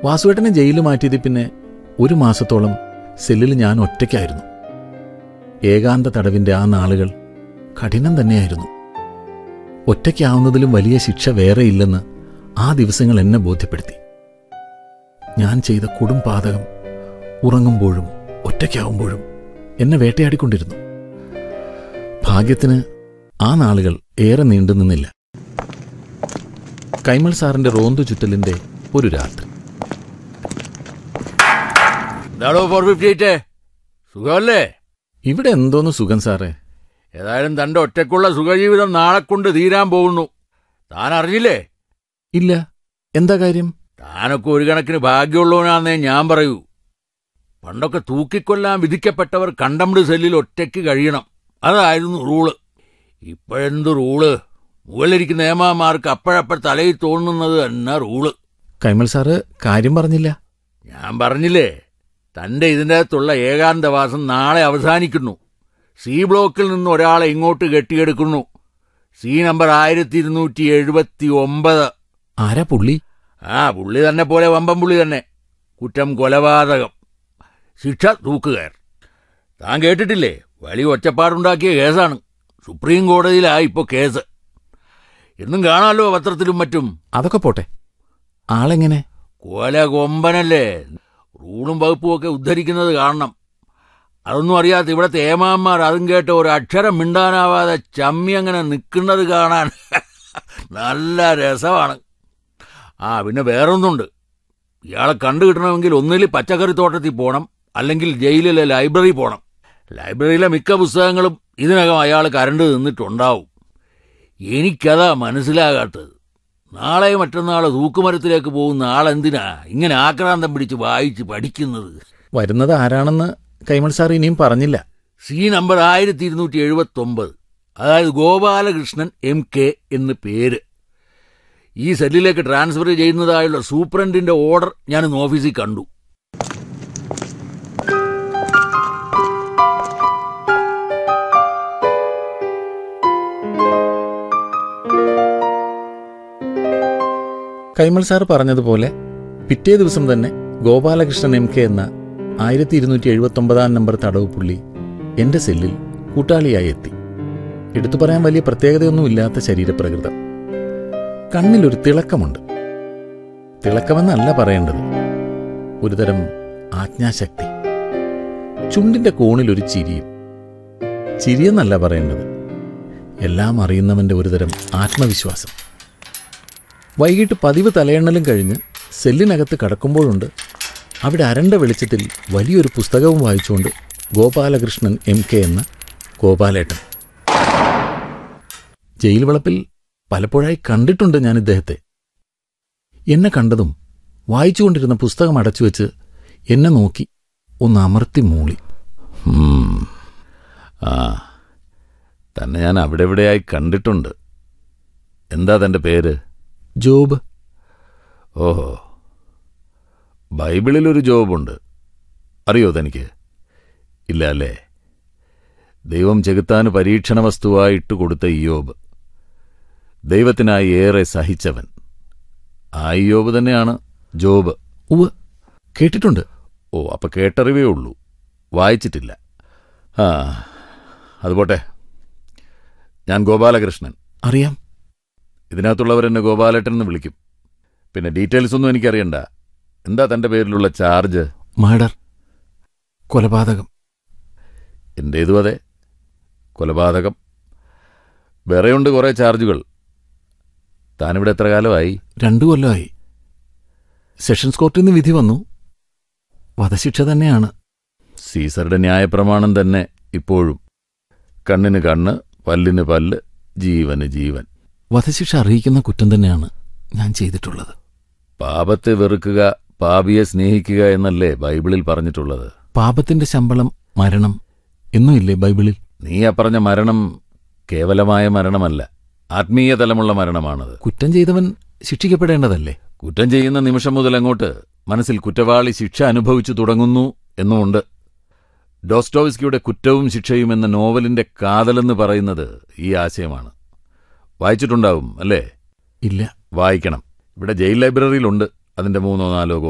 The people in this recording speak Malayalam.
വാസുവേട്ടനെ ജയിലിൽ മാറ്റിയത് പിന്നെ ഒരു മാസത്തോളം സെല്ലിൽ ഞാൻ ഒറ്റയ്ക്കായിരുന്നു ഏകാന്ത തടവിന്റെ ആ നാളുകൾ കഠിനം തന്നെയായിരുന്നു ഒറ്റയ്ക്കാവുന്നതിലും വലിയ ശിക്ഷ വേറെയില്ലെന്ന് ആ ദിവസങ്ങൾ എന്നെ ബോധ്യപ്പെടുത്തി ഞാൻ ചെയ്ത കൊടും പാതകം ഉറങ്ങുമ്പോഴും ഒറ്റയ്ക്കാവുമ്പോഴും എന്നെ വേട്ടയാടിക്കൊണ്ടിരുന്നു ഭാഗ്യത്തിന് ആ നാളുകൾ ഏറെ നീണ്ടു നിന്നില്ല കൈമൾ സാറിന്റെ റോന്തു ചുറ്റലിന്റെ ഒരു രാത്രി എന്താണോ ഫോർ ഫിഫ്റ്റി എയ്റ്റ് സുഖമല്ലേ ഇവിടെ എന്തോന്ന് സുഖം സാറേ ഏതായാലും തന്റെ ഒറ്റയ്ക്കുള്ള സുഖജീവിതം നാളെ കൊണ്ട് തീരാൻ പോകുന്നു താൻ അറിഞ്ഞില്ലേ ഇല്ല എന്താ കാര്യം താനൊക്കെ ഒരു കണക്കിന് ഭാഗ്യമുള്ളവനാന്നേ ഞാൻ പറയൂ പണ്ടൊക്കെ തൂക്കിക്കൊല്ലാൻ വിധിക്കപ്പെട്ടവർ കണ്ടംഡ് സെല്ലിൽ ഒറ്റയ്ക്ക് കഴിയണം അതായിരുന്നു റൂള് ഇപ്പോഴെന്ത് റൂള് മുകളിലിരിക്കുന്ന ഏമാമാർക്ക് അപ്പോഴപ്പോൾ തലയിൽ തോന്നുന്നത് തന്നെ റൂള് കൈമൾ സാറ് കാര്യം പറഞ്ഞില്ല ഞാൻ പറഞ്ഞില്ലേ തന്റെ ഇതിൻ്റെ അകത്തുള്ള ഏകാന്തവാസം നാളെ അവസാനിക്കുന്നു സി ബ്ലോക്കിൽ നിന്ന് ഒരാളെ ഇങ്ങോട്ട് കെട്ടിയെടുക്കുന്നു സി നമ്പർ ആയിരത്തി ഇരുന്നൂറ്റി എഴുപത്തി ഒമ്പത് ആരാ പുള്ളി ആ പുള്ളി തന്നെ പോലെ വമ്പം പുള്ളി തന്നെ കുറ്റം കൊലപാതകം ശിക്ഷ തൂക്കുകയർ താൻ കേട്ടിട്ടില്ലേ വലിയ ഒച്ചപ്പാടുണ്ടാക്കിയ കേസാണ് സുപ്രീം കോടതിയിലാ ഇപ്പോൾ കേസ് എന്നും കാണാമല്ലോ പത്രത്തിലും മറ്റും അതൊക്കെ പോട്ടെ ആളെങ്ങനെ കൊല കൊമ്പനല്ലേ റൂളും വകുപ്പും ഒക്കെ ഉദ്ധരിക്കുന്നത് കാണണം അതൊന്നും അറിയാത്ത ഇവിടത്തെ ഏമാന്മാർ അതും കേട്ട് ഒരു അക്ഷരം മിണ്ടാനാവാതെ ചമ്മി അങ്ങനെ നിൽക്കുന്നത് കാണാൻ നല്ല രസമാണ് ആ പിന്നെ വേറൊന്നുണ്ട് ഇയാളെ കണ്ടു കിട്ടണമെങ്കിൽ ഒന്നിൽ പച്ചക്കറി തോട്ടത്തിൽ പോകണം അല്ലെങ്കിൽ ജയിലിലെ ലൈബ്രറി പോകണം ലൈബ്രറിയിലെ മിക്ക പുസ്തകങ്ങളും ഇതിനകം അയാൾ കരണ്ട് നിന്നിട്ടുണ്ടാവും എനിക്കതാ മനസ്സിലാകാത്തത് നാളെ മറ്റന്നാളെ തൂക്കുമരത്തിലേക്ക് പോകുന്ന ആളെന്തിനാ ഇങ്ങനെ ആക്രാന്തം പിടിച്ച് വായിച്ച് പഠിക്കുന്നത് വരുന്നത് ആരാണെന്ന് കൈമൾ സാർ ഇനിയും പറഞ്ഞില്ല സി നമ്പർ ആയിരത്തി ഇരുന്നൂറ്റി എഴുപത്തി ഒമ്പത് അതായത് ഗോപാലകൃഷ്ണൻ എം കെ എന്ന് പേര് ഈ സെല്ലിലേക്ക് ട്രാൻസ്ഫർ ചെയ്യുന്നതായുള്ള സൂപ്രണ്ടിന്റെ ഓർഡർ ഞാൻ ഇന്ന് ഓഫീസിൽ കണ്ടു കൈമൾ സാർ പറഞ്ഞതുപോലെ പിറ്റേ ദിവസം തന്നെ ഗോപാലകൃഷ്ണൻ എം കെ എന്ന ആയിരത്തി ഇരുന്നൂറ്റി എഴുപത്തി ഒമ്പതാം നമ്പർ തടവ് പുള്ളി എന്റെ സെല്ലിൽ കൂട്ടാളിയായി എത്തി എടുത്തു പറയാൻ വലിയ പ്രത്യേകതയൊന്നുമില്ലാത്ത ശരീരപ്രകൃതം കണ്ണിലൊരു തിളക്കമുണ്ട് തിളക്കമെന്നല്ല പറയേണ്ടത് ഒരുതരം ആജ്ഞാശക്തി ചുണ്ടിന്റെ കോണിൽ ഒരു ചിരിയും ചിരിയെന്നല്ല പറയേണ്ടത് എല്ലാം അറിയുന്നവന്റെ ഒരുതരം ആത്മവിശ്വാസം വൈകിട്ട് പതിവ് തലയെണ്ണലും കഴിഞ്ഞ് സെല്ലിനകത്ത് കടക്കുമ്പോഴുണ്ട് അവിടെ അരണ്ട വെളിച്ചത്തിൽ വലിയൊരു പുസ്തകവും വായിച്ചുകൊണ്ട് ഗോപാലകൃഷ്ണൻ എം കെ എന്ന ഗോപാലേട്ടൻ ജയിൽ വളപ്പിൽ പലപ്പോഴായി കണ്ടിട്ടുണ്ട് ഞാൻ ഇദ്ദേഹത്തെ എന്നെ കണ്ടതും വായിച്ചുകൊണ്ടിരുന്ന പുസ്തകം അടച്ചുവെച്ച് എന്നെ നോക്കി ഒന്ന് അമർത്തി മൂളി ഉം. ആ തന്നെ ഞാൻ അവിടെ എവിടെയായി കണ്ടിട്ടുണ്ട് എന്താ തന്റെ പേര് ജോബ് ഓഹോ ബൈബിളിലൊരു ജോബുണ്ട് അറിയോ തനിക്ക് ഇല്ല അല്ലേ ദൈവം ചെകുത്താന് പരീക്ഷണ വസ്തുവായിട്ട് കൊടുത്ത ഇയോബ് ദൈവത്തിനായി ഏറെ സഹിച്ചവൻ ആ ഇയോബ് തന്നെയാണ് ജോബ് ഉവ് കേട്ടിട്ടുണ്ട് ഓ അപ്പൊ കേട്ടറിവേ ഉള്ളൂ വായിച്ചിട്ടില്ല ആ അതുപോട്ടെ ഞാൻ ഗോപാലകൃഷ്ണൻ അറിയാം ഇതിനകത്തുള്ളവരെന്നെ ഗോപാലേട്ടൻ എന്ന് വിളിക്കും പിന്നെ ഡീറ്റെയിൽസ് ഒന്നും എനിക്കറിയണ്ട എന്താ തന്റെ പേരിലുള്ള ചാർജ് മർഡർ കൊലപാതകം എന്റേതും അതെ കൊലപാതകം വേറെയുണ്ട് കുറേ ചാർജുകൾ താനിവിടെ എത്ര കാലമായി രണ്ടു കൊല്ലമായി സെഷൻസ് കോർട്ടിൽ നിന്ന് വിധി വന്നു വധശിക്ഷ തന്നെയാണ് സീസറുടെ ന്യായപ്രമാണം തന്നെ ഇപ്പോഴും കണ്ണിന് കണ്ണ് പല്ലിന് പല്ല് ജീവന് ജീവൻ വധശിക്ഷ അറിയിക്കുന്ന കുറ്റം തന്നെയാണ് ഞാൻ ചെയ്തിട്ടുള്ളത് പാപത്തെ വെറുക്കുക പാപിയെ സ്നേഹിക്കുക എന്നല്ലേ ബൈബിളിൽ പറഞ്ഞിട്ടുള്ളത് പാപത്തിന്റെ ശമ്പളം മരണം എന്നുമില്ലേ ബൈബിളിൽ നീ അപ്പറഞ്ഞ മരണം കേവലമായ മരണമല്ല ആത്മീയ തലമുള്ള മരണമാണത് കുറ്റം ചെയ്തവൻ ശിക്ഷിക്കപ്പെടേണ്ടതല്ലേ കുറ്റം ചെയ്യുന്ന നിമിഷം മുതൽ അങ്ങോട്ട് മനസ്സിൽ കുറ്റവാളി ശിക്ഷ അനുഭവിച്ചു തുടങ്ങുന്നു എന്നുമുണ്ട് ഡോസ്റ്റോവ്സ്കിയുടെ കുറ്റവും ശിക്ഷയും എന്ന നോവലിന്റെ കാതലെന്ന് പറയുന്നത് ഈ ആശയമാണ് വായിച്ചിട്ടുണ്ടാവും അല്ലേ ഇല്ല വായിക്കണം ഇവിടെ ജയിൽ ലൈബ്രറിയിലുണ്ട് അതിന്റെ മൂന്നോ നാലോ